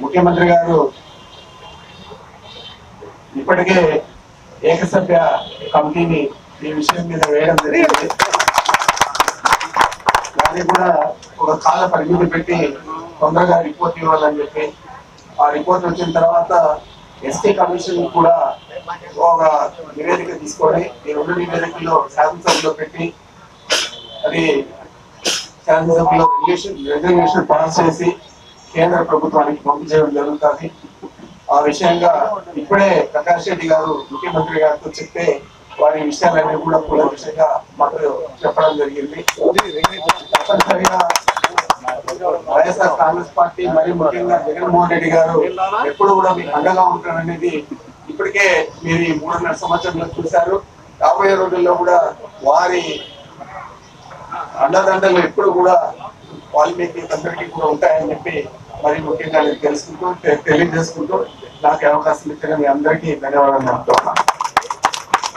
ముఖ్యమంత్రి గారు ఇప్పటికే ఏకసభ్య కమిటీని ఈ విషయం మీద వేయడం జరిగింది దాన్ని కూడా ఒక కాల పరిమితి పెట్టి తొందరగా రిపోర్ట్ ఇవ్వాలని చెప్పి ఆ రిపోర్ట్ వచ్చిన తర్వాత ఎస్టీ కమిషన్ కూడా ఒక నివేదిక తీసుకొని ఈ రెండు నివేదికల్లో శాసనసభలో పెట్టి అది శాసనసభలో రెగ్యులేషన్ రెగ్యులేషన్ పాస్ చేసి కేంద్ర ప్రభుత్వానికి పంపించడం జరుగుతుంది ఆ విషయంగా ఇప్పుడే ప్రకాష్ రెడ్డి గారు ముఖ్యమంత్రి గారితో చెప్తే వారి విషయాలన్నీ కూడా కూడా విషయంగా మాకు చెప్పడం జరిగింది తప్పనిసరిగా వైఎస్ఆర్ కాంగ్రెస్ పార్టీ మరి ముఖ్యంగా జగన్మోహన్ రెడ్డి గారు ఎప్పుడు కూడా మీకు అండగా ఉంటారనేది ఇప్పటికే మీరు ఈ మూడున్నర సంవత్సరంలో చూశారు రాబోయే రోజుల్లో కూడా వారి అండదండలు ఎప్పుడు కూడా వాల్మీకి అందరికీ కూడా ఉంటాయని చెప్పి మరి ముఖ్యంగా నేను తెలుసుకుంటూ తె- తెలియజేసుకుంటూ నాకు ఈ అవకాశం ఇచ్చిన మీ అందరికీ ధన్యవాదాలు చెప్తున్నాను